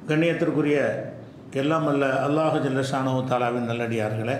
கண்ணியத்திற்குரிய எல்லாம் அல்ல அல்லாஹு ஜல்லஷானு தாலாவின் நல்லடியார்களே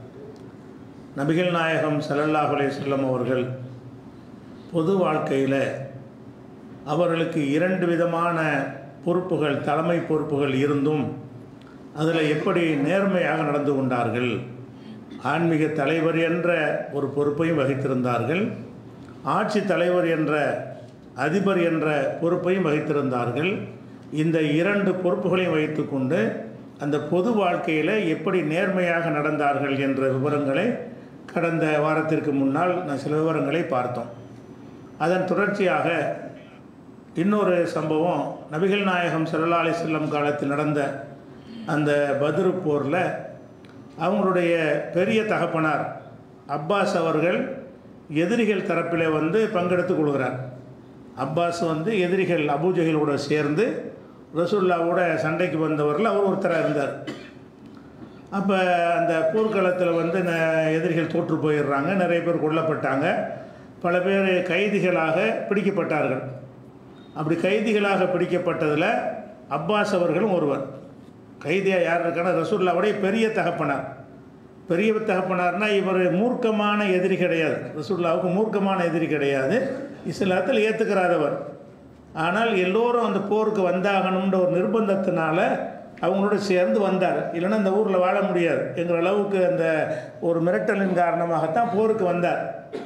நபிகள் நாயகம் ஸல்லல்லாஹு அலைஹி வஸல்லம் அவர்கள் பொது வாழ்க்கையில் அவர்களுக்கு இரண்டு விதமான பொறுப்புகள் தலைமை பொறுப்புகள் இருந்தும் அதில் எப்படி நேர்மையாக நடந்து கொண்டார்கள் ஆன்மீக தலைவர் என்ற ஒரு பொறுப்பையும் வகித்திருந்தார்கள் ஆட்சி தலைவர் என்ற அதிபர் என்ற பொறுப்பையும் வகித்திருந்தார்கள் இந்த இரண்டு பொறுப்புகளையும் வைத்துக்கொண்டு அந்த பொது வாழ்க்கையில் எப்படி நேர்மையாக நடந்தார்கள் என்ற விவரங்களை கடந்த வாரத்திற்கு முன்னால் நான் சில விவரங்களை பார்த்தோம் அதன் தொடர்ச்சியாக இன்னொரு சம்பவம் நபிகள் நாயகம் ஸல்லல்லாஹு அலைஹி வஸல்லம் காலத்தில் நடந்த அந்த பத்ரு போரில் அவங்களுடைய பெரிய தகப்பனார் அப்பாஸ் அவர்கள் எதிரிகள் தரப்பில் வந்து பங்கெடுத்துக் கொள்கிறார் அப்பாஸ் வந்து எதிரிகள் அபூஜகளோட சேர்ந்து ரசூல்லாவோட சண்டைக்கு வந்தவரில் அவர் ஒருத்தராக இருந்தார் அப்போ அந்த போர்க்களத்தில் வந்து ந- எதிரிகள் தோற்று போயிடுறாங்க நிறைய பேர் கொல்லப்பட்டாங்க பல பேர் கைதிகளாக பிடிக்கப்பட்டார்கள் அப்படி கைதிகளாக பிடிக்கப்பட்டதில் அப்பாஸ் அவர்களும் ஒருவர் கைதியாக யார் இருக்கானா ரசூல்லாவுடைய பெரிய தகப்பனார் பெரிய தகப்பனார்னா இவர் மூர்க்கமான எதிரி கிடையாது ரசூல்லாவுக்கு மூர்க்கமான எதிரி கிடையாது இஸ்லாத்தில் ஏற்றுக்கிறாதவர் ஆனால் எல்லோரும் அந்த போருக்கு வந்தாகணுன்ற ஒரு நிர்பந்தத்தினால அவங்களோட சேர்ந்து வந்தார் இல்லைன்னா இந்த ஊரில் வாழ முடியாது என்கிற அளவுக்கு அந்த ஒரு மிரட்டலின் காரணமாகத்தான் போருக்கு வந்தார்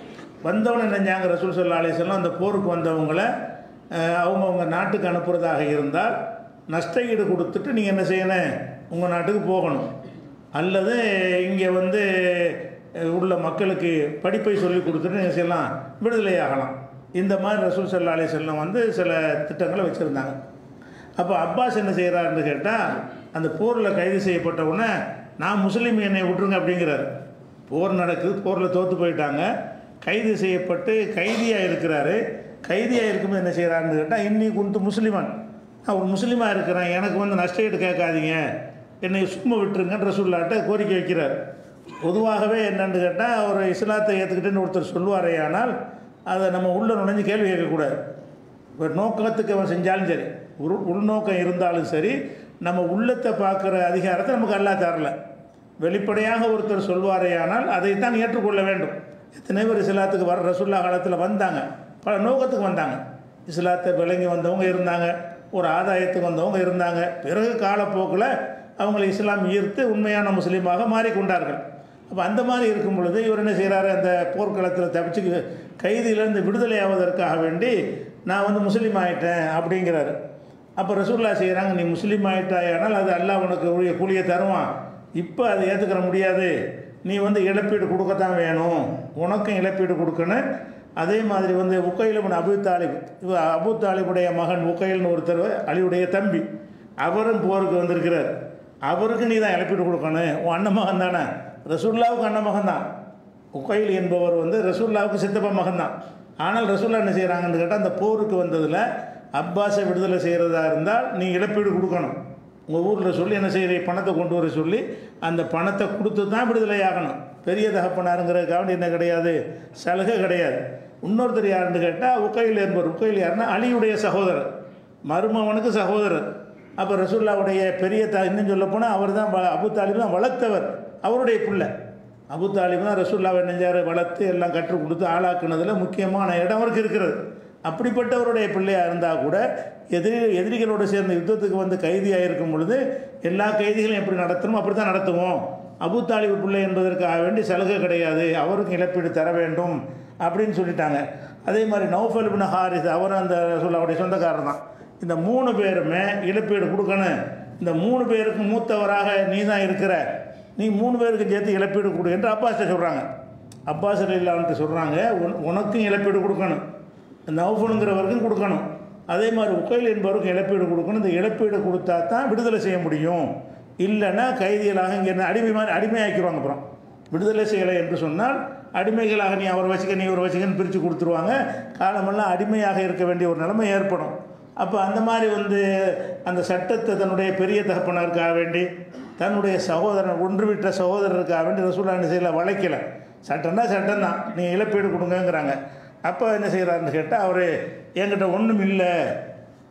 வந்தவன நினைஞ்சாங்க ரசூல் சல்லா அலிஸ்லாம் அந்த போருக்கு வந்தவங்கள அஹ், அவங்கவங்க நாட்டுக்கு அனுப்புறதாக இருந்தால் நஷ்ட ஈடு கொடுத்துட்டு நீங்கள் என்ன செய்யணும் உங்கள் நாட்டுக்கு போகணும் அல்லது இங்கே வந்து அஹ், உள்ள மக்களுக்கு படிப்பை சொல்லி கொடுத்துட்டு நீங்கள் செய்யலாம் விடுதலையாகலாம் இந்த மாதிரி ரசூல் சல்லா அலி செல்லம் வந்து சில திட்டங்களை வச்சுருந்தாங்க அப்போ அப்பாஸ் என்ன செய்கிறாருன்னு கேட்டால் அந்த போரில் கைது செய்யப்பட்ட உடனே நான் முஸ்லீம் என்னை விட்டுருங்க அப்படிங்கிறாரு போர் நடக்குது போரில் தோற்று போயிட்டாங்க கைது செய்யப்பட்டு கைதியாக இருக்கிறாரு கைதியாக இருக்கும்போது என்ன செய்கிறாருன்னு கேட்டால் இன்னி குண்டு முஸ்லிமான் நான் ஒரு முஸ்லீமாக இருக்கிறேன் எனக்கு வந்து நஷ்ட ஈடு கேட்காதீங்க என்னை சும்மா விட்டுருங்கன்ற ரசூல்லாட்ட கோரிக்கை வைக்கிறார் பொதுவாகவே என்னன்னு கேட்டால் ஒரு இஸ்லாத்தை ஏற்றுக்கிட்டுன்னு ஒருத்தர் சொல்லுவாரேயானால் அதை நம்ம உள்ள நுழைஞ்சு கேள்வி கேட்கக்கூடாது ஒரு நோக்கத்துக்கு அவன் செஞ்சாலும் சரி உள் உள்நோக்கம் இருந்தாலும் சரி நம்ம உள்ளத்தை பார்க்குற அதிகாரத்தை நமக்கு அல்லா தரல வெளிப்படையாக ஒருத்தர் சொல்வாரேயானால் அதைத்தான் ஏற்றுக்கொள்ள வேண்டும் எத்தனை பேர் இஸ்லாத்துக்கு வர ரசுல்லா காலத்தில் வந்தாங்க பல நோக்கத்துக்கு வந்தாங்க இஸ்லாத்தை விளங்கி வந்தவங்க இருந்தாங்க ஒரு ஆதாயத்துக்கு வந்தவங்க இருந்தாங்க பிறகு காலப்போக்கில் அவங்களை இஸ்லாம் ஈர்த்து உண்மையான முஸ்லீமாக மாறிக்கொண்டார்கள் அப்போ அந்த மாதிரி இருக்கும் பொழுது இவர் என்ன செய்கிறாரு அந்த போர்க்களத்தில் தப்பிச்சு கைதியிலேருந்து விடுதலை ஆவதற்காக வேண்டி நான் வந்து முஸ்லீம் ஆயிட்டேன் அப்படிங்கிறாரு அப்போ ரசூல்லா செய்கிறாங்க நீ முஸ்லீம் ஆயிட்டாயானால் அது அல்லாஹ் உனக்கு உரிய கூலியை தருவான் இப்போ அதை ஏற்றுக்கிற முடியாது நீ வந்து இழப்பீடு கொடுக்கத்தான் வேணும் உனக்கும் இழப்பீடு கொடுக்கணும் அதே மாதிரி வந்து உக்கையில் அபு தாலிப் இவ அபு தாலிபுடைய மகன் உக்கைல்னு ஒருத்தர் அலியுடைய தம்பி அவரும் போருக்கு வந்திருக்கிறார் அவருக்கு நீ தான் இழப்பீடு கொடுக்கணும் உன் அண்ணன் மகன் தானே ரசூல்லாவுக்கு அண்ணன் மகன் தான் உக்கைல் என்பவர் வந்து ரசூல்லாவுக்கு சித்தப்பா மகன் தான் ஆனால் ரசூல்லா என்ன செய்கிறாங்கன்னு கேட்டால் அந்த போருக்கு வந்ததில் அப்பாஸை விடுதலை செய்கிறதா இருந்தால் நீ இழப்பீடு கொடுக்கணும் உங்கள் ஊரில் சொல்லி என்ன செய்கிற பணத்தை கொண்டு வர சொல்லி அந்த பணத்தை கொடுத்து தான் விடுதலை ஆகணும் பெரிய தகப்பனாருங்கிறதுக்காக என்ன கிடையாது சலுகை கிடையாது இன்னொருத்தர் யாருன்னு கேட்டால் உக்கையில் என்பவர் உக்கையில் யாருன்னா அலியுடைய சகோதரர் மருமவனுக்கு சகோதரர் அப்போ ரசூல்லாவுடைய பெரிய த இன்னும் சொல்ல போனால் அவர் தான் அபு தாலிப் தான் வளர்த்தவர் அவருடைய பிள்ளை அபு தாலிப் தான் ரசூல்லாவை நெஞ்சார் வளர்த்து எல்லாம் கற்றுக் கொடுத்து ஆளாக்குனதில் முக்கியமான இடம் அவருக்கு இருக்கிறது அப்படிப்பட்டவருடைய பிள்ளையாக இருந்தால் கூட எதிரி எதிரிகளோடு சேர்ந்த யுத்தத்துக்கு வந்து கைதியாக இருக்கும் பொழுது எல்லா கைதிகளையும் எப்படி நடத்தணும் அப்படி தான் நடத்துவோம் அபு தாலிபு பிள்ளை என்பதற்காக வேண்டி சலுகை கிடையாது அவருக்கும் இழப்பீடு தர வேண்டும் அப்படின்னு சொல்லிட்டாங்க அதே மாதிரி நௌஃபல் பின் ஹாரிஸ் அவரும் அந்த சொல்லாவுடைய சொந்தக்காரர் தான் இந்த மூணு பேருமே இழப்பீடு கொடுக்கணும் இந்த மூணு பேருக்கு மூத்தவராக நீ தான் இருக்கிற நீ மூணு பேருக்கு சேர்த்து இழப்பீடு கொடு என்று அப்பாஸ்ட்ட சொல்கிறாங்க அப்பாஸ் இல்லான்ட்டு சொல்கிறாங்க உன் உனக்கும் இழப்பீடு கொடுக்கணும் நௌஃபனுங்கிறவருக்கும் கொடுக்கணும் அதே மாதிரி உக்கைல் என்பவருக்கும் இழப்பீடு கொடுக்கணும் இந்த இழப்பீடு கொடுத்தா தான் விடுதலை செய்ய முடியும் இல்லைன்னா கைதிகளாக இங்கே என்ன அடிமை மாதிரி அடிமையாக்கிடுவாங்க அப்புறம் விடுதலை செய்யலை என்று சொன்னால் அடிமைகளாக நீ அவரை வச்சுக்க நீ ஒரு வச்சுக்கன்னு பிரித்து கொடுத்துருவாங்க காலமெல்லாம் அடிமையாக இருக்க வேண்டிய ஒரு நிலைமை ஏற்படும் அப்போ அந்த மாதிரி வந்து அந்த சட்டத்தை தன்னுடைய பெரிய தகப்பனருக்காக வேண்டி தன்னுடைய சகோதரன் ஒன்று விட்ட சகோதரருக்காக வேண்டி ரசூலா என்ன செய்யல வளைக்கலை சட்டம்னா சட்டம் தான் நீ இழப்பீடு கொடுங்கங்கிறாங்க அப்போ என்ன செய்கிறாருன்னு கேட்டால் அவர் என்கிட்ட ஒன்றும் இல்லை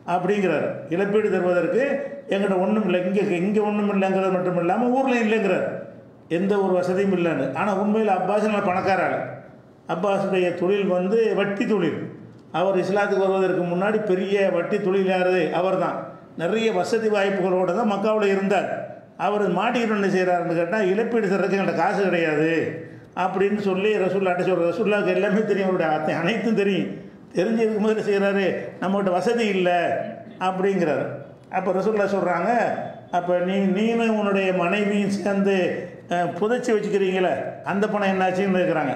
அப்படிங்கிறார் இழப்பீடு தருவதற்கு எங்கிட்ட ஒன்றும் இல்லை இங்கே இங்கே ஒன்றும் இல்லைங்கிறது மட்டும் இல்லாமல் ஊரில் இல்லைங்கிறார் எந்த ஒரு வசதியும் இல்லைன்னு ஆனால் உண்மையில் அப்பாஸ் நல்ல பணக்கார ஆள் அப்பாஸுடைய தொழில் வந்து வட்டி தொழில் அவர் இஸ்லாத்துக்கு வருவதற்கு முன்னாடி பெரிய வட்டி தொழில் யாரு அவர் தான் நிறைய வசதி வாய்ப்புகளோடு தான் மக்காவில் இருந்தார் அவர் மாட்டிக்கிட்டு என்ன செய்கிறாருன்னு கேட்டால் இழப்பீடு தர்றதுக்கு என்கிட்ட காசு கிடையாது அப்படின்னு சொல்லி ரசூல்லாட்ட சொல்கிற ரசூல்லாவுக்கு எல்லாமே தெரியும் அவருடைய அத்தை அனைத்தும் தெரியும் தெரிஞ்சிருக்கும் போது என்ன செய்கிறாரு நம்மகிட்ட வசதி இல்லை அப்படிங்கிறாரு அப்போ ரசூல்லா சொல்கிறாங்க அப்போ நீ நீனும் உன்னுடைய மனைவியும் சேர்ந்து அஹ், புதைச்சி வச்சுக்கிறீங்களே அந்த பணம் என்னாச்சுன்னு இருக்கிறாங்க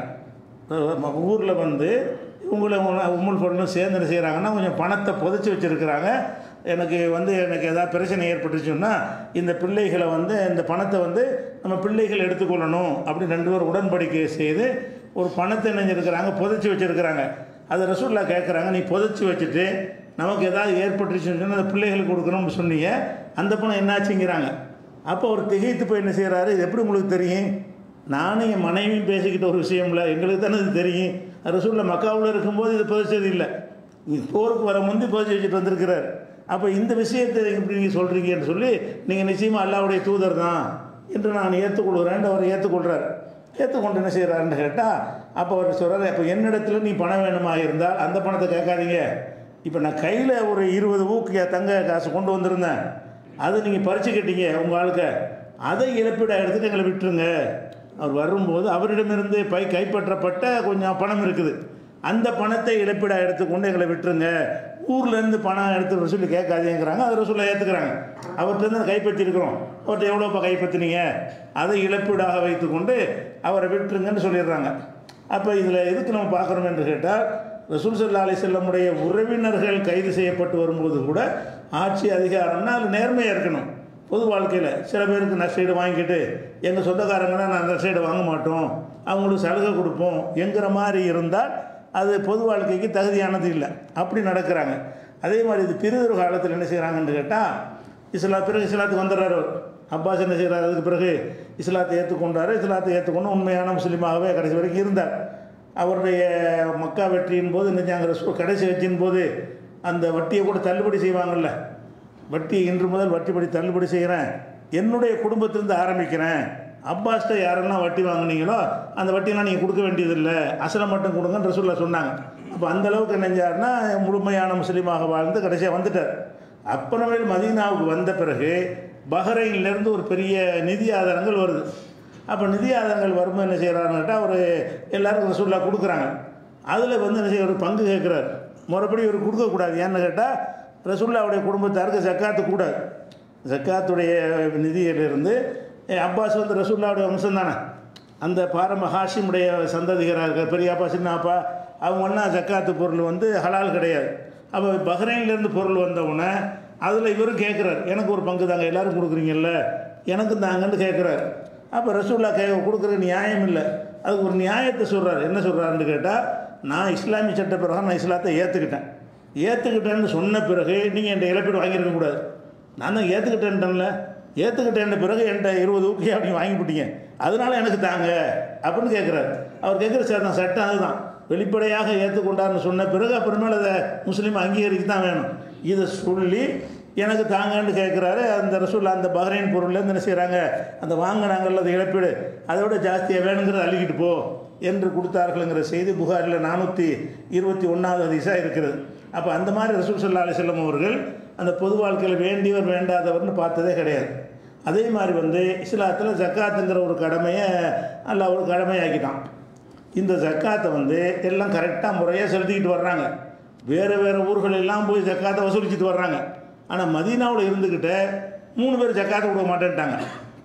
ஊரில் வந்து இவங்கள உம்முல் பொண்ணும் சேர்ந்து என்ன செய்கிறாங்கன்னா கொஞ்சம் பணத்தை புதைச்சி வச்சுருக்கிறாங்க எனக்கு வந்து எனக்கு ஏதாவது பிரச்சனை ஏற்பட்டுச்சுன்னா இந்த பிள்ளைகளை வந்து இந்த பணத்தை வந்து நம்ம பிள்ளைகள் எடுத்துக்கொள்ளணும் அப்படின்னு ரெண்டு பேரும் உடன்படிக்கை செய்து ஒரு பணத்தை நினைஞ்சிருக்கிறாங்க புதைச்சி வச்சுருக்கிறாங்க அதை ரசூல்லா கேட்குறாங்க நீ புதைச்சி வச்சுட்டு நமக்கு ஏதாவது ஏற்பட்டுச்சுன்னு சொன்னா அந்த பிள்ளைகளுக்கு கொடுக்கணும்னு சொன்னீங்க அந்த பணம் என்னாச்சுங்கிறாங்க அப்போ அவர் திகைத்து போய் என்ன செய்கிறாரு இது எப்படி உங்களுக்கு தெரியும் நானும் என் மனைவியும் பேசிக்கிட்ட ஒரு விஷயம்ல எங்களுக்கு தானே இது தெரியும் ரசூலில் மக்காவில் இருக்கும்போது இது புதைச்சது இல்லை நீ போருக்கு வர முந்தி புதைச்சி வச்சுட்டு வந்திருக்கிறார் அப்போ இந்த விஷயத்தை எப்படி நீங்கள் சொல்கிறீங்கன்னு சொல்லி நீங்கள் நிச்சயமாக அல்லாவுடைய தூதர் தான் என்று நான் ஏற்றுக்கொள்கிறேன் அவர் ஏற்றுக்கொள்கிறார் ஏற்றுக்கொண்டு என்ன செய்கிறாருன்னு கேட்டால் அப்போ அவர் சொல்கிறார் இப்போ என்னிடத்துல நீ பணம் வேணுமா இருந்தால் அந்த பணத்தை கேட்காதீங்க இப்போ நான் கையில் ஒரு இருபது ஊக்கு தங்க காசு கொண்டு வந்திருந்தேன் அதை நீங்கள் பறிச்சுக்கிட்டீங்க உங்கள் ஆளுக்க அதை இழப்பீடாக எடுத்துட்டு எங்களை விட்டுருங்க அவர் வரும்போது அவரிடமிருந்து பை கைப்பற்றப்பட்ட கொஞ்சம் பணம் இருக்குது அந்த பணத்தை இழப்பீடாக எடுத்துக்கொண்டு எங்களை விட்டுருங்க ஊர்லேருந்து பணம் எடுத்து சொல்லி கேட்காதீங்கிறாங்க அதை சொல்ல ஏற்றுக்கிறாங்க அவர்கிட்ட கைப்பற்றிருக்கிறோம் அவர்கிட்ட எவ்வளோப்பா கைப்பற்றினீங்க அதை இழப்பீடாக வைத்துக்கொண்டு அவரை விட்டுருங்கன்னு சொல்லிடுறாங்க அப்போ இதில் எதுக்கு நம்ம பார்க்குறோம் என்று கேட்டால் ரசூல் சல்லா அலி செல்லமுடைய உறவினர்கள் கைது செய்யப்பட்டு வரும்போது கூட ஆட்சி அதிகாரம்னா அது நேர்மையாக இருக்கணும் பொது வாழ்க்கையில் சில பேருக்கு நஷ்டீடு வாங்கிட்டு எங்கள் சொந்தக்காரங்கன்னா நான் நஷ்டீடு வாங்க மாட்டோம் அவங்களுக்கு சலுகை கொடுப்போம் என்கிற மாதிரி இருந்தால் அது பொது வாழ்க்கைக்கு தகுதியானது இல்லை அப்படி நடக்கிறாங்க அதே மாதிரி இது பிரிதொரு காலத்தில் என்ன செய்கிறாங்கன்னு கேட்டால் இஸ்லா பிறகு இஸ்லாத்துக்கு வந்துடுறாரு அவர். அப்பாஸ் என்ன செய்கிறார் அதுக்கு பிறகு இஸ்லாத்தை ஏற்றுக்கொண்டார் இஸ்லாத்தை ஏற்றுக்கொண்டு உண்மையான முஸ்லீமாகவே கடைசி வரைக்கும் இருந்தார் அவருடைய மக்கா வெற்றியின் போது நினைச்சாங்க ரசூல் கடைசி வெற்றியின் போது அந்த வட்டியை கூட தள்ளுபடி செய்வாங்கல்ல வட்டி இன்று முதல் வட்டிப்படி தள்ளுபடி செய்கிறேன் என்னுடைய குடும்பத்திலிருந்து ஆரம்பிக்கிறேன் அப்பாஸ்ட்ட யாரெல்லாம் வட்டி வாங்குனீங்களோ அந்த வட்டியெல்லாம் நீங்கள் கொடுக்க வேண்டியதில்லை அசலை மட்டும் கொடுங்கன்னு ரசூல்லா சொன்னாங்க அப்போ அந்த அளவுக்கு நினைஞ்சாருன்னா முழுமையான முஸ்லீமாக வாழ்ந்து கடைசியாக வந்துட்டார் அப்புறமேல் மதீனாவுக்கு வந்த பிறகு பஹ்ரைன்லேருந்து ஒரு பெரிய நிதி ஆதாரங்கள் வருது அப்போ நிதி ஆதாரங்கள் வரும்போது என்ன செய்கிறாருன்னு கேட்டால் அவர் எல்லாருக்கும் ரசூல்லா கொடுக்குறாங்க அதில் வந்து என்ன செய்ய ஒரு பங்கு கேட்குறாரு முறைப்படி இவர் கொடுக்கக்கூடாது ஏன்னு கேட்டால் ரசூல்லாவுடைய குடும்பத்தாருக்கு ஜக்காத்து கூடாது ஜக்காத்துடைய நிதியிலிருந்து ஏ, அப்பாஸ் வந்து ரசூல்லாவுடைய வம்சம் தானே அந்த பாரம ஹாஷிமுடைய சந்ததிகராக இருக்க பெரிய அப்பா சின்ன அப்பா அவங்க ஒன்றா ஜக்காத்து பொருள் வந்து ஹலால் கிடையாது அப்போ பஹ்ரைன்லேருந்து பொருள் வந்தவுடனே அதில் இவரும் கேட்குறாரு எனக்கு ஒரு பங்கு தாங்க எல்லாரும் கொடுக்குறீங்கல்ல எனக்கும் தாங்கன்னு கேட்குறாரு அப்போ ரசூல்லா கே கொடுக்குற நியாயம் இல்லை அதுக்கு ஒரு நியாயத்தை சொல்கிறார் என்ன சொல்கிறாருன்னு கேட்டால் நான் இஸ்லாமிய சட்ட பிரகாரம் நான் இஸ்லாத்தை ஏற்றுக்கிட்டேன் ஏற்றுக்கிட்டேன்னு சொன்ன பிறகு நீங்கள் என்கிட்ட இழப்பீடு வாங்கியிருக்க கூடாது நான் தான் ஏற்றுக்கிட்டேன்ட்டேன்ல ஏற்றுக்கிட்டேன் பிறகு என்கிட்ட இருபது ஊக்கியா அப்படி வாங்கி போட்டீங்க அதனால எனக்கு தாங்க அப்படின்னு கேட்குறாரு அவர் கேட்குற சார் தான் சட்டம் அதுதான் வெளிப்படையாக ஏற்றுக்கொண்டார்னு சொன்ன பிறகு அப்புறமேல அதை முஸ்லீம் அங்கீகரிக்க தான் வேணும் இதை சொல்லி எனக்கு தாங்கன்னு கேட்குறாரு அந்த ரசூல் அந்த பஹ்ரைன் பொருள்லேருந்து என்ன செய்கிறாங்க அந்த வாங்கினாங்கல்ல அது இழப்பீடு அதை விட ஜாஸ்தியாக வேணுங்கிறத அள்ளிக்கிட்டு போ என்று கொடுத்தார்கள்ங்கிற செய்தி புகாரில் நானூற்றி இருபத்தி ஒன்றாவது அதிசாக இருக்கிறது அப்போ அந்த மாதிரி ரசூல் சல்லா அலிசல்லம் அவர்கள் அந்த பொது வாழ்க்கையில் வேண்டியவர் வேண்டாதவர்னு பார்த்ததே கிடையாது அதே மாதிரி வந்து இஸ்லாத்தில் ஜக்காத்துங்கிற ஒரு கடமையை அல்ல ஒரு கடமையாக்கிட்டான் இந்த ஜக்காத்தை வந்து எல்லாம் கரெக்டாக முறையாக செலுத்திக்கிட்டு வர்றாங்க வேறு வேறு ஊர்கள் எல்லாம் போய் ஜக்காத்தை வசூலிச்சிட்டு வர்றாங்க ஆனால் மதீனாவில் இருந்துக்கிட்டு மூணு பேர் ஜக்காத்தை கொடுக்க மாட்டேன்ட்டாங்க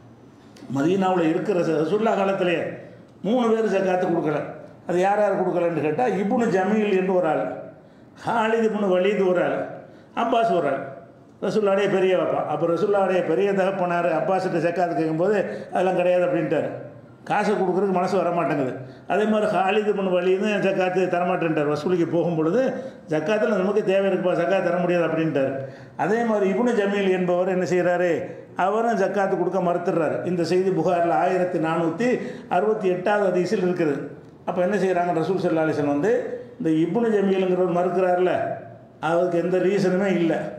மதீனாவில் இருக்கிற சுல்லா காலத்திலேயே மூணு பேர் ஜக்காத்து கொடுக்கல அது யார் யார் கொடுக்கலன்னு கேட்டால் இப்னு ஜமீல் என்று ஒரு ஆள் ஹாலித் இப்னு வலீத் ஒரு ஆள் அப்பாஸ் ஒரு ஆள் ரசுல்லாடைய பெரிய அப்பா அப்போ ரசுல்லாவுடைய பெரிய தகப்பனார் அப்பாஸ்கிட்ட ஜக்காத்து கேட்கும்போது அதெல்லாம் கிடையாது அப்படின்ட்டார் காசை கொடுக்குறதுக்கு மனசு வர மாட்டேங்குது அதே மாதிரி ஹாலிது பண்ண வழியும் ஜக்காத்து தரமாட்டேன்ட்டார் வசூலிக்கு போகும்பொழுது ஜக்காத்தில் நமக்கு தேவை இருக்குப்பா ஜக்காத் தர முடியாது அப்படின்ட்டார் அதே மாதிரி இப்னு ஜமீல் என்பவர் என்ன செய்கிறாரு அவரும் ஜக்காத்து கொடுக்க மறுத்துடுறாரு இந்த செய்தி புகாரில் ஆயிரத்தி நானூற்றி அறுபத்தி எட்டாவது அதிசயில் இருக்குது அப்போ என்ன செய்கிறாங்க ரசூல் சல்லா அலிஸ்லாம் வந்து இந்த இப்னு ஜமீலுங்கிறவர் மறுக்கிறார்ல அவருக்கு எந்த ரீசனுமே இல்லை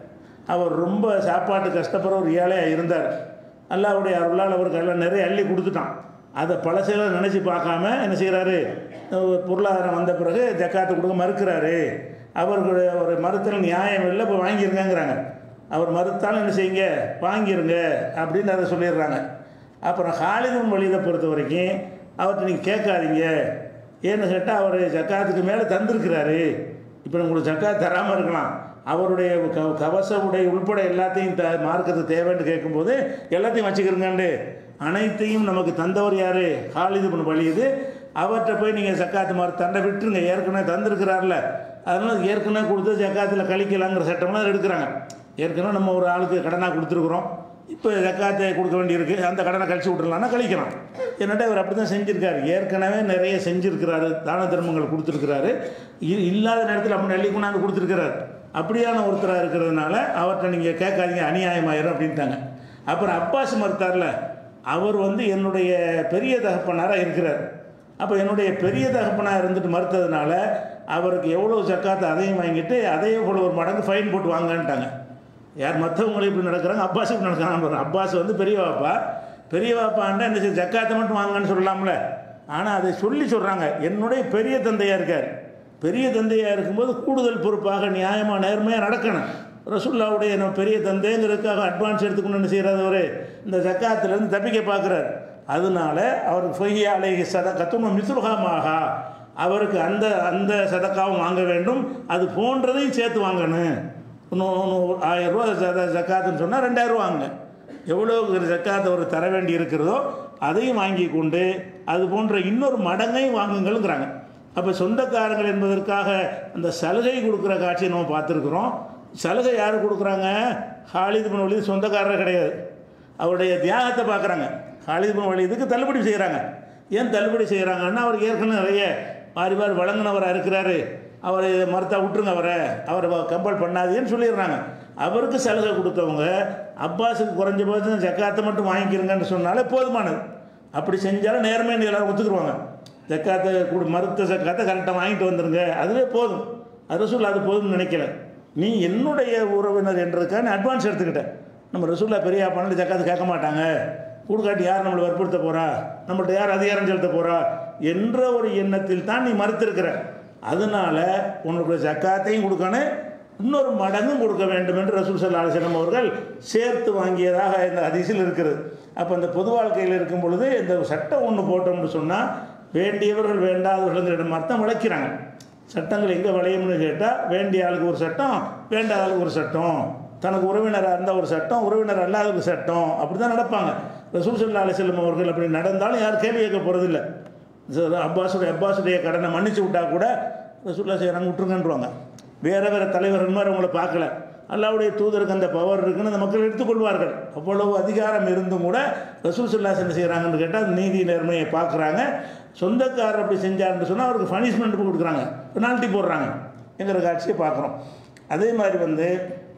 அவர் ரொம்ப சாப்பாட்டு கஷ்டப்படுற ஒரு ஏழையாக இருந்தார் அல்லாவுடைய அருளால் அவருக்கு எல்லாம் நிறைய அள்ளி கொடுத்துட்டான் அதை பழசெல்லாம் நினச்சி பார்க்காம என்ன செய்கிறாரு பொருளாதாரம் வந்த பிறகு ஜக்காத்து கொடுக்க மறுக்கிறாரு அவர்களுடைய ஒரு மறுத்தல் நியாயம் இல்லை இப்போ வாங்கிருங்கங்கிறாங்க அவர் மறுத்தாலும் என்ன செய்யுங்க வாங்கிருங்க அப்படின்னு அதை சொல்லிடுறாங்க அப்புறம் ஹாலிதன் வழிதை பொறுத்த வரைக்கும் அவர்கிட்ட நீங்கள் கேட்காதீங்க ஏன்னு கேட்டால் அவர் ஜக்காத்துக்கு மேலே தந்திருக்கிறாரு இப்போ உங்களுக்கு ஜக்காத் தராமல் இருக்கலாம் அவருடைய க கவச உடை உள்பட எல்லாத்தையும் த மார்க்கத்துக்கு தேவைன்னு கேட்கும்போது எல்லாத்தையும் வச்சுக்கிறங்கண்டு அனைத்தையும் நமக்கு தந்தவர் யார் ஹாலிது பண்ண வழியுது அவர்கிட்ட போய் நீங்கள் ஜக்காத்து மாதிரி தண்டை விட்டுருங்க ஏற்கனவே தந்திருக்கிறார்ல அதனால் ஏற்கனவே கொடுத்து ஜக்காத்தில் கழிக்கலாங்கிற சட்டம்லாம் எடுக்கிறாங்க ஏற்கனவே நம்ம ஒரு ஆளுக்கு கடனாக கொடுத்துருக்குறோம் இப்போ ஜக்காத்தை கொடுக்க வேண்டியிருக்கு அந்த கடனை கழிச்சு விட்டுறலாம்னா கழிக்கலாம் என்னட்டா இவர் அப்படி தான் செஞ்சுருக்காரு ஏற்கனவே நிறைய செஞ்சுருக்கிறாரு தான தர்மங்கள் கொடுத்துருக்கிறாரு இ- இல்லாத நேரத்தில் அப்படி அள்ளி கொண்டாந்து கொடுத்துருக்கிறாரு அப்படியான ஒருத்தராக இருக்கிறதுனால அவர்கிட்ட நீங்கள் கேட்காதீங்க அநியாயமாயிரும் அப்படின்ட்டாங்க அப்புறம் அப்பாஸ் மறுத்தார்ல அவர் வந்து என்னுடைய பெரிய தகப்பனாராக இருக்கிறார் அப்போ என்னுடைய பெரிய தகப்பனாக இருந்துட்டு மறுத்ததுனால அவருக்கு எவ்வளோ ஜக்காத்து அதையும் வாங்கிட்டு அதையும் போல ஒரு மடங்கு ஃபைன் போட்டு வாங்கன்ட்டாங்க யார் மற்றவங்களும் இப்படி நடக்கிறாங்க அப்பாஸ் இப்படி நடக்கிறாங்க அப்பாஸ் வந்து பெரிய வாப்பா பெரிய வாப்பாண்டா என்ன செய்ய ஜக்காத்தை மட்டும் வாங்கன்னு சொல்லலாம்ல ஆனால் அதை சொல்லி சொல்கிறாங்க என்னுடைய பெரிய தந்தையாக இருக்கார் பெரிய தந்தையாக இருக்கும்போது கூடுதல் பொறுப்பாக நியாயமாக நேர்மையாக நடக்கணும் ரசுல்லாவுடைய நம்ம பெரிய தந்தைங்கிறதுக்காக அட்வான்ஸ் எடுத்துக்கணும் என்ன செய்கிறார் அவர் இந்த ஜக்காத்துலேருந்து தப்பிக்க பார்க்குறாரு அதனால அவருக்கு ஃபொய்ய அலைஹி சதக்கத்தும் மிசுருகாமாக அவருக்கு அந்த அந்த சதக்காவும் வாங்க வேண்டும் அது போன்றதையும் சேர்த்து வாங்கணும் இன்னும் இன்னும் ஆயிரம் ரூபா ஜத ஜக்காத்துன்னு சொன்னால் ரெண்டாயிரம் வாங்க எவ்வளோ ஜக்காத்தை ஒரு தர வேண்டி இருக்கிறதோ அதையும் வாங்கி கொண்டு அது போன்ற இன்னொரு மடங்கையும் வாங்குங்கள்ங்கிறாங்க அப்போ சொந்தக்காரங்கள் என்பதற்காக அந்த சலுகை கொடுக்குற காட்சியை நம்ம பார்த்துருக்குறோம் சலுகை யார் கொடுக்குறாங்க ஹாலித் பின் வலிது சொந்தக்காரர் கிடையாது அவருடைய தியாகத்தை பார்க்குறாங்க ஹாலித் பின் வலிதுக்கு தள்ளுபடி செய்கிறாங்க ஏன் தள்ளுபடி செய்கிறாங்கன்னா அவருக்கு ஏற்கனவே நிறைய மாறி மாறி வழங்கினவராக இருக்கிறாரு அவரை மறுத்தா விட்டுருங்க அவரை அவரை கம்பல் பண்ணாதீங்கன்னு சொல்லிடுறாங்க அவருக்கு சலுகை கொடுத்தவங்க அப்பாஸுக்கு குறைஞ்சபட்சம் ஜக்காத்தை மட்டும் வாங்கிக்கிறங்கன்னு சொன்னாலே போதுமானது அப்படி செஞ்சாலும் நேர்மைன்னு எல்லாரும் ஒத்துக்குருவாங்க ஜக்காத்தை கொடு மறுத்த ஜக்காத்தை கரெக்டாக வாங்கிட்டு வந்துருங்க அதுவே போதும் அது ரசூல் அது போதும்னு நினைக்கல நீ என்னுடைய உறவினர் என்றதுக்காக நீ அட்வான்ஸ் எடுத்துக்கிட்டேன் நம்ம ரசூல்லா பெரிய பன்னெண்டு ஜக்காத்து கேட்க மாட்டாங்க கொடுக்காட்டி யார் நம்மளை வற்புறுத்த போகிறா நம்மள்ட்ட யார் அதிகாரம் செலுத்த போகிறா என்ற ஒரு எண்ணத்தில் தான் நீ மறுத்திருக்கிற அதனால உன்னுடைய ஜக்காத்தையும் கொடுக்கணும் இன்னொரு மடங்கும் கொடுக்க வேண்டும் என்று ரசூல் சல்லா அலிஸ்லாம் அவர்கள் சேர்த்து வாங்கியதாக இந்த அதிசயில் இருக்கிறது அப்போ இந்த பொது வாழ்க்கையில் இருக்கும் பொழுது இந்த சட்டம் ஒன்று போட்டோம்னு சொன்னால் வேண்டியவர்கள் வேண்டாதவர்கள் அர்த்தம் விளக்கிறாங்க சட்டங்கள் எங்கே விளையும்னு கேட்டால் வேண்டிய ஆளுக்கு ஒரு சட்டம் வேண்டாத ஆளுக்கு ஒரு சட்டம் தனக்கு உறவினராக இருந்தால் ஒரு சட்டம் உறவினர் அல்லாத ஒரு சட்டம் அப்படி தான் நடப்பாங்க ரசூல் சல்லா அலிஸ்லம் அவர்கள் அப்படி நடந்தாலும் யாரும் கேள்வி கேட்க போகிறதில்ல அப்பாஸுடைய அப்பாஸுடைய கடனை மன்னிச்சு விட்டா கூட ரசூல்லா செய்கிறாங்க விட்டுருங்கன்றுவாங்க வேற வேற தலைவர்கள் மாதிரி அவங்கள பார்க்கல அல்லாவுடைய தூதருக்கு அந்த பவர் இருக்குன்னு அந்த மக்கள் எடுத்துக்கொள்வார்கள் அவ்வளவு அதிகாரம் இருந்தும் கூட ரசூல் சுல்லாஸ் என்ன செய்கிறாங்கன்னு கேட்டால் நீதி நேர்மையை பார்க்குறாங்க சொந்தக்காரர் அப்படி செஞ்சாருன்னு சொன்னால் அவருக்கு பனிஷ்மெண்ட் கொடுக்குறாங்க பெனால்ட்டி போடுறாங்க என்கிற காட்சியை பார்க்குறோம் அதே மாதிரி வந்து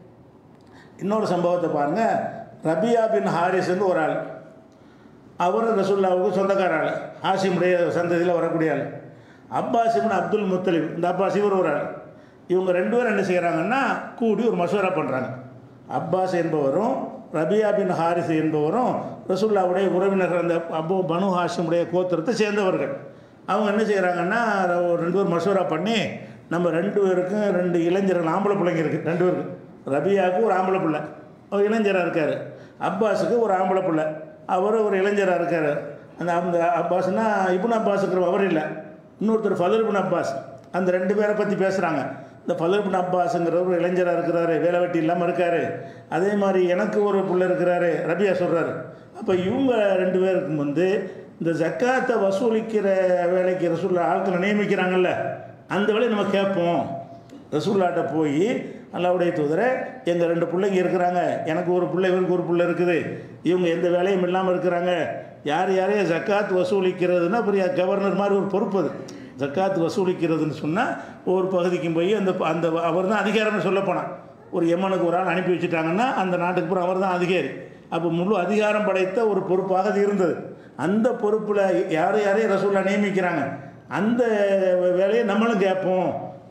இன்னொரு சம்பவத்தை பாருங்கள் ரபியா பின் ஹாரிஸ்ன்னு ஒரு ஆள் அவர் ரசுல்லாவுக்கு சொந்தக்கார ஆள் ஹாசிமுடைய சந்ததியில் வரக்கூடிய ஆள் அப்பாஸ் இப்னு அப்துல் முத்தலிப் இந்த அப்பாஸ் இவர் ஒரு ஆள் இவங்க ரெண்டு பேரும் என்ன செய்கிறாங்கன்னா கூடி ஒரு மசூரா பண்ணுறாங்க அப்பாஸ் என்பவரும் ரபியா பின் ஹாரிஸ் என்பவரும் ரசுல்லாவுடைய உறவினர்கள் அந்த அபு பனு ஹாஷிமுடைய கோத்திரத்தை சேர்ந்தவர்கள் அவங்க என்ன செய்கிறாங்கன்னா ஒரு ரெண்டு பேர் மசூரா பண்ணி நம்ம ரெண்டு பேருக்கும் ரெண்டு இளைஞர்கள் ஆம்பளை பிள்ளைங்க இருக்குது ரெண்டு பேருக்கு ரபியாவுக்கு ஒரு ஆம்பளை பிள்ளை ஒரு இளைஞராக இருக்கார் அப்பாஸுக்கு ஒரு ஆம்பளை பிள்ளை அவர் ஒரு இளைஞராக இருக்கார் அந்த அந்த அப்பாஸ்னா இபுன் அப்பாஸுங்கிற அவர் இல்லை இன்னொருத்தர் ஃபதர் இபுன் அப்பாஸ் அந்த ரெண்டு பேரை பற்றி பேசுகிறாங்க இந்த ஃபதர் இபுன் அப்பாஸுங்கிற ஒரு இளைஞராக இருக்கிறாரு வேலை வெட்டி இல்லாமல் இருக்கார் அதே மாதிரி எனக்கு ஒரு பிள்ளை இருக்கிறாரு ரபியா சொல்கிறாரு அப்போ இவங்க ரெண்டு பேருக்கும் வந்து இந்த ஜக்காத்தை வசூலிக்கிற வேலைக்கு ரசூல்லா ஆட்களை நியமிக்கிறாங்கல்ல அந்த வேலையை நம்ம கேட்போம் ரசூல்லாட்ட போய் அல்லாவுடைய தூதரை எங்கள் ரெண்டு பிள்ளைங்க இருக்கிறாங்க எனக்கு ஒரு பிள்ளை இவருக்கு ஒரு பிள்ளை இருக்குது இவங்க எந்த வேலையும் இல்லாமல் இருக்கிறாங்க யார் யாரையும் ஜக்காத் வசூலிக்கிறதுனா பெரிய கவர்னர் மாதிரி ஒரு பொறுப்பு அது ஜக்காத் வசூலிக்கிறதுன்னு சொன்னால் ஒவ்வொரு பகுதிக்கும் போய் அந்த அந்த அவர் தான் அதிகாரம்னு சொல்ல போனான் ஒரு எம்மனுக்கு ஒரு ஆள் அனுப்பி வச்சுட்டாங்கன்னா அந்த நாட்டுக்கு பூரா அவர் தான் அதிகாரி அப்போ முழு அதிகாரம் படைத்த ஒரு பொறுப்பாக அது இருந்தது அந்த பொறுப்பில் யார் யாரையும் ரசூல்லா நியமிக்கிறாங்க அந்த வேலையை நம்மளும் கேட்போம்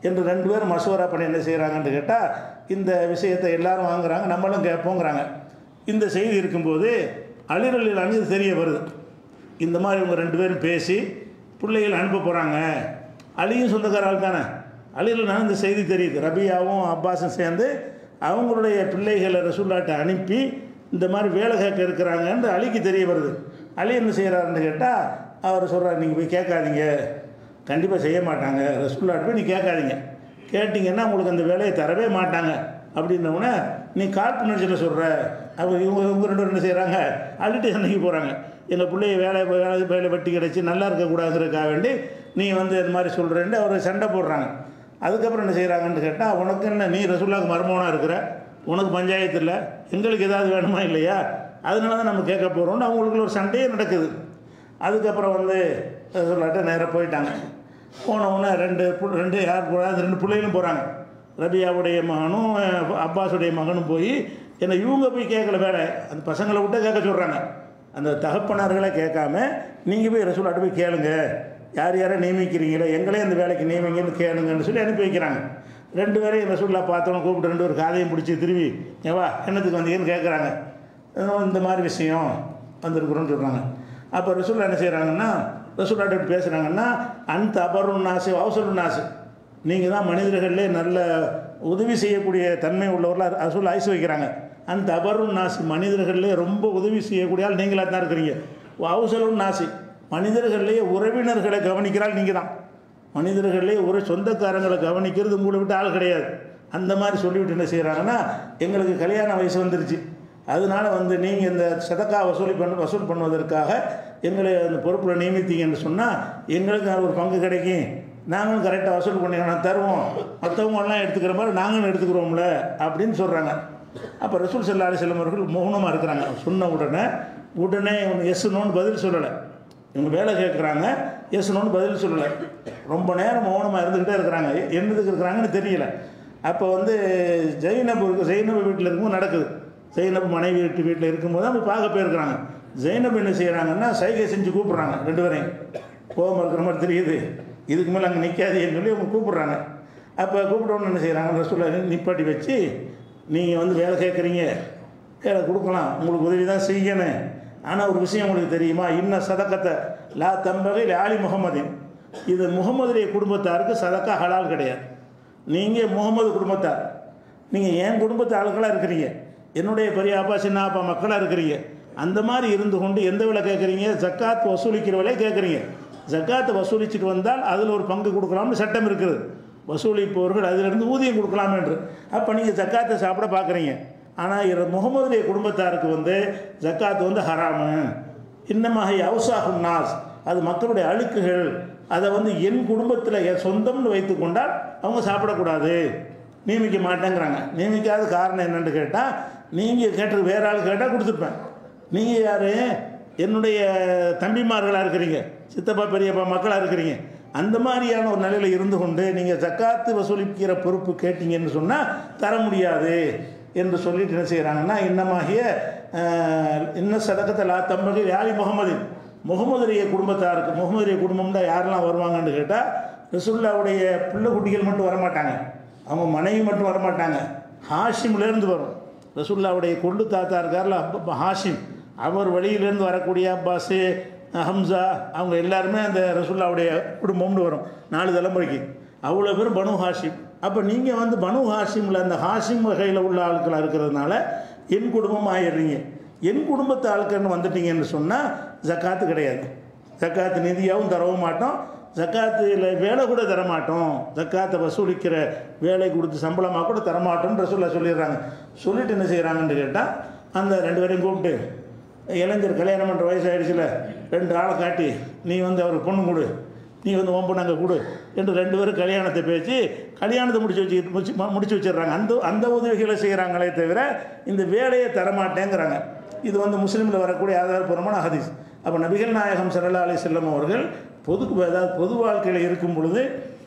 என்று ரெண்டு பேரும் மசோரா பண்ணி என்ன செய்கிறாங்கன்னு கேட்டால் இந்த விஷயத்தை எல்லாரும் வாங்குறாங்க நம்மளும் கேட்போங்கிறாங்க இந்த செய்தி இருக்கும்போது அலிரலில் அணிது தெரிய வருது இந்த மாதிரி இவங்க ரெண்டு பேரும் பேசி பிள்ளைகள் அனுப்ப போகிறாங்க அலியும் சொந்தக்கார ஆள் தானே அலியில் இந்த செய்தி தெரியுது ரபியாவும் அப்பாஸும் சேர்ந்து அவங்களுடைய பிள்ளைகளை ரசூல்லாட்ட அனுப்பி இந்த மாதிரி வேலை கேட்க இருக்கிறாங்கன்னு அலிக்கு தெரிய வருது அலி என்ன செய்கிறாருன்னு கேட்டால் அவர் சொல்கிறார் நீங்கள் போய் கேட்காதீங்க கண்டிப்பாக செய்ய மாட்டாங்க ரசூல்லாட்ட போய் நீ கேட்காதீங்க கேட்டிங்கன்னா உங்களுக்கு அந்த வேலையை தரவே மாட்டாங்க அப்படின்னவுடனே நீ காழ்ப்புணர்ச்சியில் சொல்கிற அவங்க இவங்க இவங்க ரெண்டு பேரும் என்ன செய்கிறாங்க அள்ளிட்டு சண்டைக்கு போகிறாங்க எங்கள் பிள்ளைய வேலை வேலை வேலை வெட்டி கிடச்சி நல்லா இருக்கக்கூடாதுங்கிறதுக்காக வேண்டி நீ வந்து இது மாதிரி சொல்கிறேன்ட்டு அவர் சண்டை போடுறாங்க அதுக்கப்புறம் என்ன செய்கிறாங்கன்னு கேட்டால் உனக்கு என்ன நீ ரசூல்லாவுக்கு மர்மவனாக இருக்கிற உனக்கு பஞ்சாயத்து இல்லை எங்களுக்கு ஏதாவது வேணுமா இல்லையா அதனால தான் நம்ம கேட்க போகிறோம்னு அவங்களுக்குள்ள ஒரு சண்டையே நடக்குது அதுக்கப்புறம் வந்து ரசூல்லாட்ட நேராக போயிட்டாங்க போனவுடனே ரெண்டு பு- ரெண்டு யார் போகிறாங்க ரெண்டு பிள்ளைகளும் போகிறாங்க ரபியாவுடைய மகனும் அஹ், அப்பாஸுடைய மகனும் போய் என்ன இவங்க போய் கேட்கல வேலை அந்த பசங்களை விட்டு கேட்க சொல்கிறாங்க அந்த தகப்பனார்களை கேட்காம நீங்கள் போய் ரசூலாட்ட போய் கேளுங்க யார் யாரை நியமிக்கிறீங்களோ எங்களே அந்த வேலைக்கு நியமிங்கன்னு கேளுங்கன்னு சொல்லி அனுப்பி வைக்கிறாங்க ரெண்டு பேரையும் ரசூல்லா பார்த்தவங்க கூப்பிட்டு ரெண்டு ஒரு காதையும் பிடிச்சி திரும்பி ஏவா என்னத்துக்கு வந்தீங்கன்னு கேட்குறாங்க இந்த மாதிரி விஷயம் வந்திருக்கிறோன்னு சொல்கிறாங்க அப்போ ரசூல்லா என்ன செய்கிறாங்கன்னா ரசூல்லாட்ட இப்படி பேசுகிறாங்கன்னா அந்த அபருன் நாசு அவசரு நாசு நீங்கள் தான் மனிதர்களே நல்ல உதவி செய்யக்கூடிய தன்மை உள்ளவர்களாக ரசூல் ஐசு வைக்கிறாங்க அந்த அபருன் நாசு மனிதர்களே ரொம்ப உதவி செய்யக்கூடிய ஆள் நீங்களாக தான் இருக்கிறீங்க அவசரும் நாசி மனிதர்களே உறவினர்களை கவனிக்கிறாள் நீங்கள் தான் மனிதர்களே ஒரு சொந்தக்காரங்களை கவனிக்கிறது உங்களை விட்டு ஆள் கிடையாது அந்த மாதிரி சொல்லிவிட்டு என்ன செய்கிறாங்கன்னா எங்களுக்கு கல்யாண வயசு வந்துருச்சு அதனால வந்து நீங்கள் இந்த சதக்கா வசூலி பண்ண வசூல் பண்ணுவதற்காக எங்களை அந்த பொறுப்பில் நியமித்தீங்கன்னு சொன்னால் எங்களுக்கு அது ஒரு பங்கு கிடைக்கும் நாங்களும் கரெக்டாக வசூல் பண்ணிக்கலாம் தருவோம் மற்றவங்க எல்லாம் எடுத்துக்கிற மாதிரி நாங்களும் எடுத்துக்கிறோம்ல அப்படின்னு சொல்கிறாங்க அப்போ ரசூல் சல்லா அலிஸ்லாம் அவர்கள் மௌனமாக இருக்கிறாங்க சொன்ன உடனே உடனே எஸ் நோன்னு பதில் சொல்லலை இவங்க வேலை கேட்குறாங்க எஸ் நோன்னு பதில் சொல்லலை ரொம்ப நேரம் மௌனமாக இருந்துக்கிட்டே இருக்கிறாங்க எ- என்னதுக்கு இருக்கிறாங்கன்னு தெரியல அப்போ வந்து ஜெயினப் இருக்கு ஜெயினப் வீட்டில் இருக்கும்போது நடக்குது ஜெயினப் மனைவி வீட்டு வீட்டில் இருக்கும்போது அவங்க பார்க்க போயிருக்கிறாங்க ஜெயினப் என்ன செய்கிறாங்கன்னா சைகை செஞ்சு கூப்பிட்றாங்க ரெண்டு பேரையும் கோபம் இருக்கிற மாதிரி தெரியுது இதுக்கு மேலே அங்கே நிற்காதேன்னு சொல்லி அவங்க கூப்பிட்றாங்க அப்போ கூப்பிட்டோன்னு என்ன செய்கிறாங்க ரசூலை நிப்பாட்டி வச்சு நீங்கள் வந்து வேலை கேட்குறீங்க வேலை கொடுக்கலாம் உங்களுக்கு உதவி தான் செய்யணும் ஆனால் ஒரு விஷயம் உங்களுக்கு தெரியுமா இன்ன சதக்கத்தை லா தம்பகை ஆலி முகமதின் இது முகமதுடைய குடும்பத்தாருக்கு சதக்கா ஹலால் கிடையாது நீங்கள் முகமது குடும்பத்தார் நீங்கள் என் குடும்பத்து ஆளுக்களாக இருக்கிறீங்க என்னுடைய பெரிய அப்பா சின்ன அப்பா மக்களாக இருக்கிறீங்க அந்த மாதிரி இருந்து கொண்டு எந்த விலை கேட்குறீங்க ஜக்காத் வசூலிக்கிற விலை கேட்குறீங்க ஜக்காத்தை வசூலிச்சுட்டு வந்தால் அதில் ஒரு பங்கு கொடுக்கலாம்னு சட்டம் இருக்குது வசூலிப்பவர்கள் அதிலிருந்து ஊதியம் கொடுக்கலாம் என்று அப்போ நீங்கள் ஜக்காத்தை சாப்பிட பார்க்குறீங்க ஆனால் இர முகமதுடைய குடும்பத்தாருக்கு வந்து ஜக்காத்து வந்து ஹராமு இன்னமாக அவுசாகும் நாஸ் அது மக்களுடைய அழுக்குகள் அதை வந்து என் குடும்பத்தில் என் சொந்தம்னு வைத்து கொண்டால் அவங்க சாப்பிடக்கூடாது நியமிக்க மாட்டேங்கிறாங்க நியமிக்காத காரணம் என்னன்னு கேட்டால் நீங்கள் கேட்டு வேற ஆள் கேட்டால் கொடுத்துருப்பேன் நீங்கள் யார் என்னுடைய தம்பிமார்களாக இருக்கிறீங்க சித்தப்பா பெரியப்பா மக்களாக இருக்கிறீங்க அந்த மாதிரியான ஒரு நிலையில் இருந்து கொண்டு நீங்கள் ஜக்காத்து வசூலிக்கிற பொறுப்பு கேட்டீங்கன்னு சொன்னால் தர முடியாது என்று சொல்லிட்டு என்ன செய்கிறாங்கன்னா இன்னமாகிய அஹ், இன்ன சதக்கத்தை லா தம்பகை யாலி முகமது முகமதுடைய குடும்பத்தாருக்கு முகமதுடைய குடும்பம்னா யாரெல்லாம் வருவாங்கன்னு கேட்டால் ரசுல்லாவுடைய பிள்ளை குட்டிகள் மட்டும் வரமாட்டாங்க அவங்க மனைவி மட்டும் வரமாட்டாங்க ஹாஷிம்லேருந்து வரும் ரசுல்லாவுடைய கொள்ளு தாத்தா இருக்கார்ல அப்ப ஹாஷிம் அவர் வழியிலேருந்து வரக்கூடிய அப்பாஸு ஹம்சா அவங்க எல்லாருமே அந்த ரசுல்லாவுடைய குடும்பம்னு வரும் நாலு தலைமுறைக்கு அவ்வளோ பேர் பனு ஹாஷிம் அப்போ நீங்கள் வந்து பனு ஹாஷிமில் அந்த ஹாஷிம் வகையில் உள்ள ஆட்களாக இருக்கிறதுனால என் குடும்பம் ஆயிடுறீங்க என் குடும்பத்து ஆட்கள்னு வந்துட்டீங்கன்னு சொன்னால் ஜக்காத்து கிடையாது ஜக்காத்து நிதியாகவும் தரவும் மாட்டோம் ஜக்காத்தில் வேலை கூட தரமாட்டோம் ஜக்காத்தை வசூலிக்கிற வேலை கொடுத்து சம்பளமாக கூட தரமாட்டோம்னு ரசூல்லா சொல்லிடுறாங்க சொல்லிட்டு என்ன செய்கிறாங்கன்னு கேட்டால் அந்த ரெண்டு பேரையும் கூப்பிட்டு இளைஞர் கல்யாணம் பண்ணுற வயசு ஆயிடுச்சுல ரெண்டு ஆளை காட்டி நீ வந்து அவருக்கு பொண்ணு கொடு நீ வந்து உன் பொண்ணு அங்கே கொடு என்று ரெண்டு பேரும் கல்யாணத்தை பேசி கல்யாணத்தை முடிச்சு வச்சு முடிச்சு முடிச்சு வச்சிடுறாங்க அந்த அந்த உதவிகளை செய்கிறாங்களே தவிர இந்த வேலையை தரமாட்டேங்கிறாங்க இது வந்து முஸ்லீமில் வரக்கூடிய ஆதாரபூர்வமான ஹதீஸ் அப்போ நபிகள் நாயகம் சல்லா அலி செல்லம் அவர்கள் பொது அதாவது பொது வாழ்க்கையில் இருக்கும் பொழுது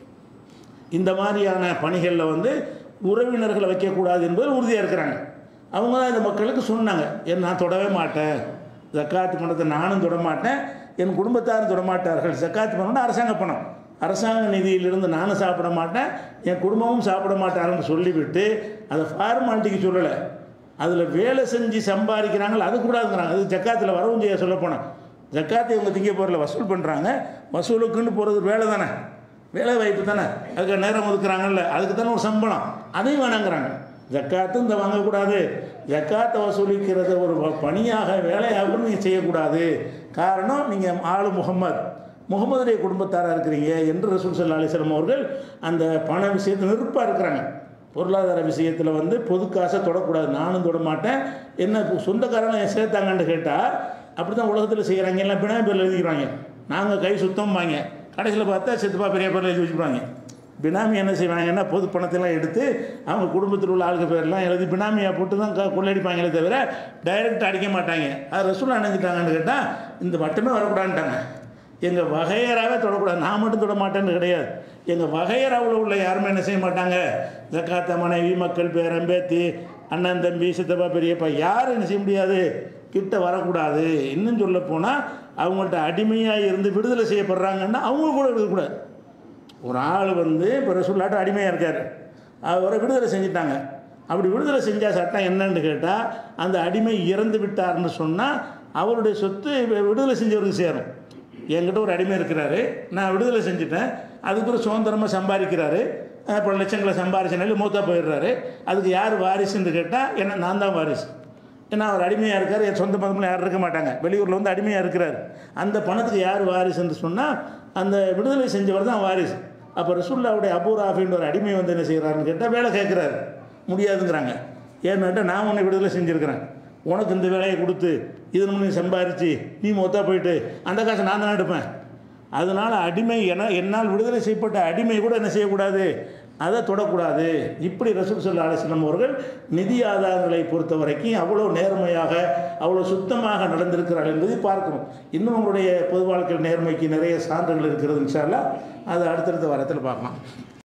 இந்த மாதிரியான பணிகளில் வந்து உறவினர்களை வைக்கக்கூடாது என்பது உறுதியாக இருக்கிறாங்க அவங்க தான் இந்த மக்களுக்கு சொன்னாங்க என் நான் தொடவே மாட்டேன் ஜக்காத்து பணத்தை நானும் தொட மாட்டேன் என் குடும்பத்தாரும் தொட மாட்டார்கள் ஜக்காத்து பணம்னா அரசாங்க பணம் அரசாங்க நிதியிலிருந்து நானும் சாப்பிட மாட்டேன் என் குடும்பமும் சாப்பிட மாட்டாருன்னு சொல்லிவிட்டு அதை ஃபார்மாலிட்டிக்கு சொல்லலை அதில் வேலை செஞ்சு சம்பாதிக்கிறாங்களோ அது கூடாதுங்கிறாங்க அது ஜக்காத்தில் வரவும் செய்ய சொல்ல போனேன் ஜக்காத்தை இவங்க திங்க போரில் வசூல் பண்ணுறாங்க வசூலுக்குன்னு போகிறது வேலை தானே வேலை வாய்ப்பு தானே அதுக்கு நேரம் ஒதுக்குறாங்கல்ல அதுக்கு தானே ஒரு சம்பளம் அதையும் வேணாங்கிறாங்க ஜக்காத்தும் இந்த வாங்கக்கூடாது ஜக்காத்தை வசூலிக்கிறத ஒரு ப- பணியாக வேலையாகவும் நீங்கள் செய்யக்கூடாது காரணம் நீங்கள் ஆளு முகமது முகமதுடைய குடும்பத்தாராக இருக்கிறீங்க என்று ரசூல் சல்லா அலிஸ்லாம் அவர்கள் அந்த பண விஷயத்தில் நெருப்பாக இருக்கிறாங்க பொருளாதார விஷயத்தில் வந்து பொது காசை தொடக்கூடாது நானும் தொட மாட்டேன் என்ன இப்போ சொந்தக்காரங்க என் சேர்த்தாங்கன்னு கேட்டால் அப்படி தான் உலகத்தில் செய்கிறாங்க எல்லாம் பிணை பேரில் எழுதிக்கிறாங்க நாங்கள் கை சுத்தம் வாங்க கடைசியில் பார்த்தா சித்தப்பா பெரிய பேரில் எழுதி வச்சுப்பாங்க பினாமி என்ன செய்வாங்கன்னா பொது பணத்தெல்லாம் எடுத்து அவங்க குடும்பத்தில் உள்ள ஆளுக்கு பேர்லாம் எழுதி பினாமியாக போட்டு தான் க- கொள்ளையடிப்பாங்களே தவிர டைரக்ட் அடிக்க மாட்டாங்க அது ரசூல் அணைஞ்சிட்டாங்கன்னு கேட்டால் இந்த வட்டமே வரக்கூடாதுன்ட்டாங்க எங்கள் வகையராகவே தொடக்கூடாது நான் மட்டும் தொட மாட்டேன்னு கிடையாது எங்கள் வகையராவில் உள்ள யாருமே என்ன செய்ய மாட்டாங்க ஜக்காத்த மனைவி மக்கள் பேரன் பேத்தி அண்ணன் தம்பி சித்தப்பா பெரியப்பா யாரும் என்ன செய்ய முடியாது கிட்ட வரக்கூடாது இன்னும் சொல்ல போனால் அவங்கள்ட்ட அடிமையாக இருந்து விடுதலை செய்யப்படுறாங்கன்னா அவங்க கூட இருக்கக்கூடாது ஒரு ஆள் வந்து இப்போ ரசூல்லாட்ட அடிமையாக இருக்கார் அவரை விடுதலை செஞ்சிட்டாங்க அப்படி விடுதலை செஞ்ச சட்டம் என்னன்னு கேட்டால் அந்த அடிமை இறந்து விட்டார்னு சொன்னால் அவருடைய சொத்து வி- விடுதலை செஞ்சவருக்கு சேரும் என்கிட்ட ஒரு அடிமை இருக்கிறாரு நான் விடுதலை செஞ்சுட்டேன் அதுக்கு ஒரு சுதந்திரமாக சம்பாதிக்கிறாரு அஹ் பல லட்சங்களை சம்பாரிச்சனால மூத்தா போயிடுறாரு அதுக்கு யார் வாரிசுன்னு கேட்டால் என்ன நான் தான் வாரிசு ஏன்னா அவர் அடிமையாக இருக்கார் என் சொந்த பந்தத்தில் யாரும் இருக்க மாட்டாங்க வெளியூரில் வந்து அடிமையாக இருக்கிறார் அந்த பணத்துக்கு யார் வாரிசுன்னு சொன்னால் அந்த விடுதலை செஞ்சவர் தான் வாரிசு அப்போ ரசுல்லாவுடைய அபூராஃபின்ற ஒரு அடிமை வந்து என்ன செய்கிறாருன்னு கேட்டால் வேலை கேட்குறாரு முடியாதுங்கிறாங்க ஏன்னாட்டா நான் உன்னை விடுதலை செஞ்சுருக்கிறேன் உனக்கு இந்த வேலையை கொடுத்து இது நீ சம்பாரித்து நீ மொத்தா போயிட்டு அந்த காசை நான் தான் எடுப்பேன் அதனால் அடிமை என என்னால் விடுதலை செய்யப்பட்ட அடிமை கூட என்ன செய்யக்கூடாது அதை தொடக்கூடாது இப்படி ரசூல் சல்லா அலிஸ்லாம் அவர்கள் நிதி ஆதாரங்களை பொறுத்த வரைக்கும் அவ்வளோ நேர்மையாக அவ்வளோ சுத்தமாக நடந்திருக்கிறார்கள் என்பதை பார்க்கிறோம் இன்னும் உங்களுடைய பொது வாழ்க்கை நேர்மைக்கு நிறைய சான்றுகள் இருக்கிறது இன்ஷா அல்லாஹ் அதை அடுத்தடுத்த வாரத்தில் பார்க்கலாம்